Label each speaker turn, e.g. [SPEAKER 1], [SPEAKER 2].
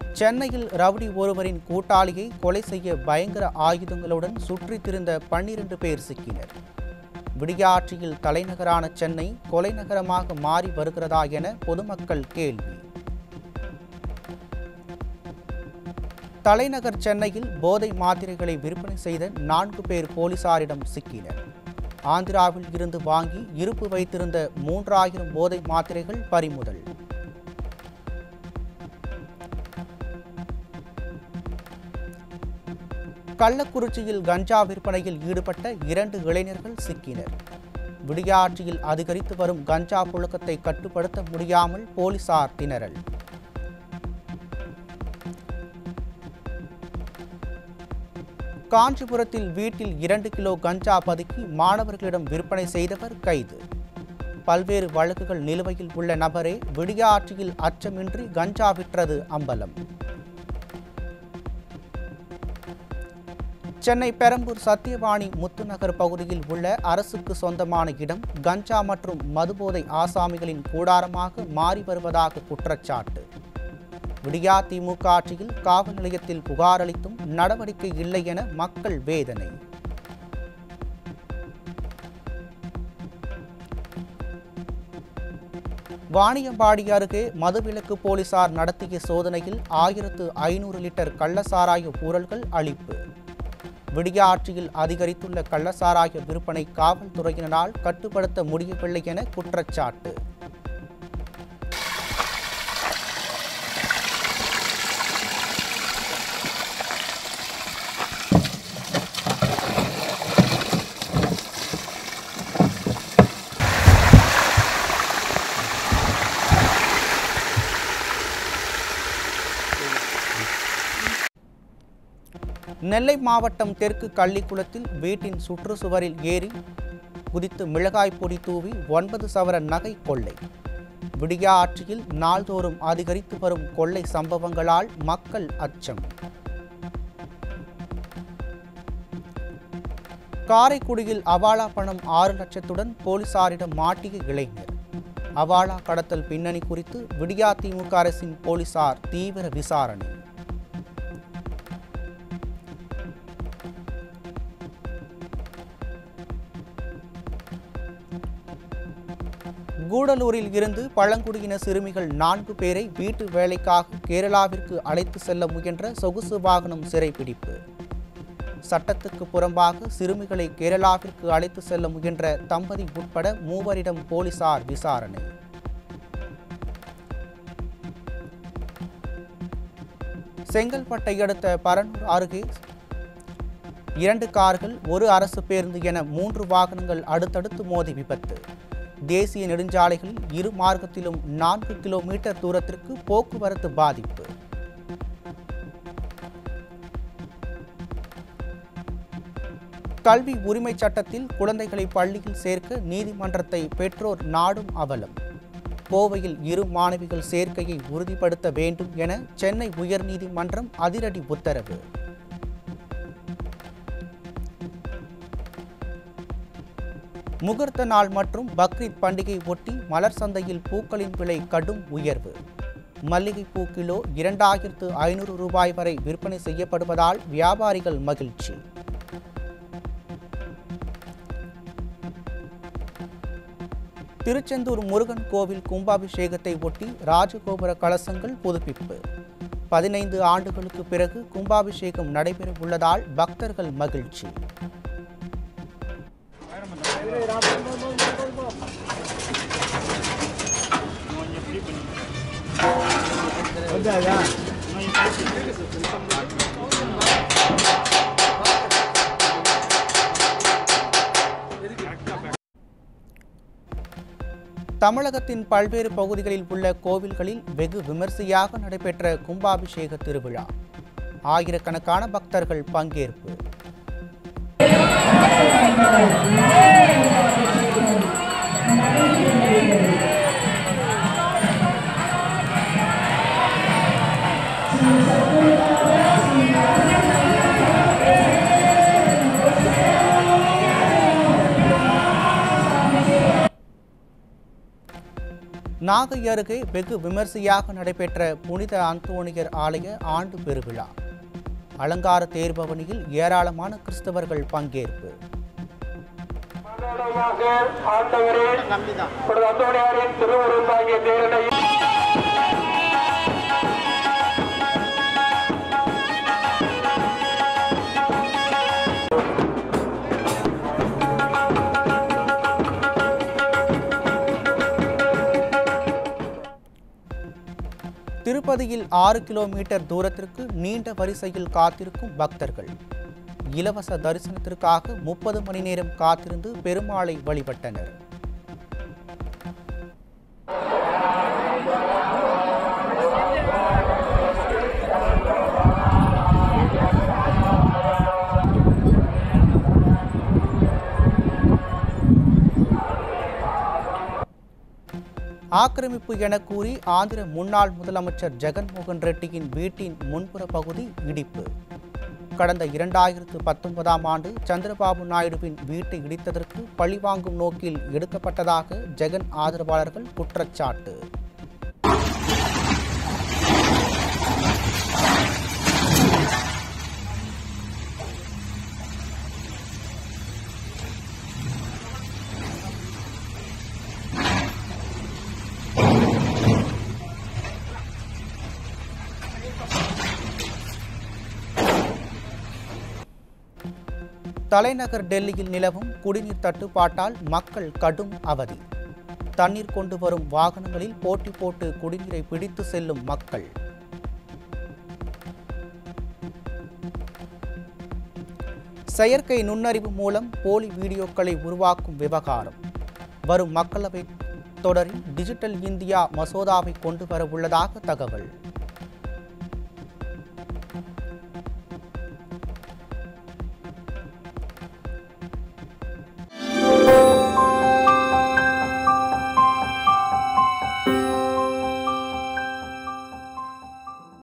[SPEAKER 1] சென்னையில் ரவுடி ஒருவரின் கூட்டாளியை கொலை செய்ய பயங்கர ஆயுதங்களுடன் சுற்றித் திரிந்த பன்னிரண்டு பேர் சிக்கினர் விடியாட்சியில் தலைநகரான சென்னை கொலை நகரமாக மாறி வருகிறதா என பொதுமக்கள் கேள்வி தலைநகர் சென்னையில் போதை மாத்திரைகளை விற்பனை செய்த நான்கு பேர் போலீசாரிடம் சிக்கினர் ஆந்திராவில் இருந்து வாங்கி இருப்பு வைத்திருந்த மூன்றாயிரம் போதை மாத்திரைகள் பறிமுதல் கள்ளக்குறிச்சியில் கஞ்சா விற்பனையில் ஈடுபட்ட இரண்டு இளைஞர்கள் சிக்கினர் விடியாட்சியில் அதிகரித்து வரும் கஞ்சா புழக்கத்தை கட்டுப்படுத்த முடியாமல் போலீசார் திணறல் காஞ்சிபுரத்தில் வீட்டில் இரண்டு கிலோ கஞ்சா பதுக்கி மாணவர்களிடம் விற்பனை செய்தவர் கைது பல்வேறு வழக்குகள் நிலுவையில் உள்ள நபரே விடியாட்சியில் அச்சமின்றி கஞ்சா விற்றது அம்பலம் சென்னை பெரம்பூர் சத்தியவாணி முத்துநகர் பகுதியில் உள்ள அரசுக்கு சொந்தமான இடம் கஞ்சா மற்றும் மதுபோதை ஆசாமிகளின் கூடாரமாக மாறி வருவதாக குற்றச்சாட்டு விடியா திமுக ஆட்சியில் காவல் நிலையத்தில் புகார் அளித்தும் நடவடிக்கை இல்லை என மக்கள் வேதனை வாணியம்பாடி அருகே மதுவிலக்கு போலீசார் நடத்திய சோதனையில் ஆயிரத்து ஐநூறு லிட்டர் கள்ளசாராய ஊழல்கள் அளிப்பு விடிய ஆட்சியில் அதிகரித்துள்ள கள்ளசாராய விற்பனை காவல்துறையினரால் கட்டுப்படுத்த முடியவில்லை என குற்றச்சாட்டு நெல்லை மாவட்டம் தெற்கு கள்ளிக்குளத்தில் வீட்டின் சுற்றுச்சுவரில் ஏறி குதித்து மிளகாய் பொடி தூவி ஒன்பது சவர நகை கொள்ளை விடியா ஆட்சியில் நாள்தோறும் அதிகரித்து வரும் கொள்ளை சம்பவங்களால் மக்கள் அச்சம் காரைக்குடியில் அவாலா பணம் ஆறு லட்சத்துடன் போலீசாரிடம் மாட்டிய இளைஞர் அவாலா கடத்தல் பின்னணி குறித்து விடியா திமுக அரசின் போலீசார் தீவிர விசாரணை கூடலூரில் இருந்து பழங்குடியின சிறுமிகள் நான்கு பேரை வீட்டு வேலைக்காக கேரளாவிற்கு அழைத்து செல்ல முயன்ற சொகுசு வாகனம் சிறைப்பிடிப்பு சட்டத்துக்கு புறம்பாக சிறுமிகளை கேரளாவிற்கு அழைத்து செல்ல முயன்ற தம்பதி உட்பட மூவரிடம் போலீசார் விசாரணை செங்கல்பட்டை அடுத்த பரனூர் அருகே இரண்டு கார்கள் ஒரு அரசு பேருந்து என மூன்று வாகனங்கள் அடுத்தடுத்து மோதி விபத்து தேசிய நெடுஞ்சாலைகளில் இரு மார்க்கத்திலும் நான்கு கிலோமீட்டர் தூரத்திற்கு போக்குவரத்து பாதிப்பு கல்வி உரிமை சட்டத்தில் குழந்தைகளை பள்ளியில் சேர்க்க நீதிமன்றத்தை பெற்றோர் நாடும் அவலம் கோவையில் இரு மாணவிகள் சேர்க்கையை உறுதிப்படுத்த வேண்டும் என சென்னை உயர்நீதிமன்றம் அதிரடி உத்தரவு முகூர்த்த நாள் மற்றும் பக்ரீத் பண்டிகை ஒட்டி மலர் சந்தையில் பூக்களின் விலை கடும் உயர்வு மல்லிகைப்பூ கிலோ இரண்டாயிரத்து ஐநூறு ரூபாய் வரை விற்பனை செய்யப்படுவதால் வியாபாரிகள் மகிழ்ச்சி திருச்செந்தூர் முருகன் கோவில் கும்பாபிஷேகத்தை ஒட்டி ராஜகோபுர கலசங்கள் புதுப்பிப்பு பதினைந்து ஆண்டுகளுக்கு பிறகு கும்பாபிஷேகம் நடைபெற உள்ளதால் பக்தர்கள் மகிழ்ச்சி தமிழகத்தின் பல்வேறு பகுதிகளில் உள்ள கோவில்களில் வெகு விமர்சையாக நடைபெற்ற கும்பாபிஷேக திருவிழா ஆயிரக்கணக்கான பக்தர்கள் பங்கேற்பு நாகை அருகே வெகு விமர்சையாக நடைபெற்ற புனித அந்தோணியர் ஆலய ஆண்டு பெருவிழா அலங்கார தேர்பவனியில் ஏராளமான கிறிஸ்தவர்கள் பங்கேற்பு
[SPEAKER 2] ஆண்டவராக ஆண்டவரே புனித அந்தோணியாரின் திருவுருவாகிய தேரனை
[SPEAKER 1] திருப்பதியில் ஆறு கிலோமீட்டர் தூரத்திற்கு நீண்ட வரிசையில் காத்திருக்கும் பக்தர்கள் இலவச தரிசனத்திற்காக முப்பது மணி நேரம் காத்திருந்து பெருமாளை வழிபட்டனர் ஆக்கிரமிப்பு என கூறி ஆந்திர முன்னாள் முதலமைச்சர் ஜெகன்மோகன் ரெட்டியின் வீட்டின் முன்புற பகுதி இடிப்பு கடந்த இரண்டாயிரத்து பத்தொன்பதாம் ஆண்டு சந்திரபாபு நாயுடுவின் வீட்டை இடித்ததற்கு பழிவாங்கும் நோக்கில் எடுக்கப்பட்டதாக ஜெகன் ஆதரவாளர்கள் குற்றச்சாட்டு தலைநகர் டெல்லியில் நிலவும் குடிநீர் தட்டுப்பாட்டால் மக்கள் கடும் அவதி தண்ணீர் கொண்டு வரும் வாகனங்களில் போட்டி போட்டு குடிநீரை பிடித்து செல்லும் மக்கள் செயற்கை நுண்ணறிவு மூலம் போலி வீடியோக்களை உருவாக்கும் விவகாரம் வரும் மக்களவை தொடரில் டிஜிட்டல் இந்தியா மசோதாவை கொண்டு வர உள்ளதாக தகவல்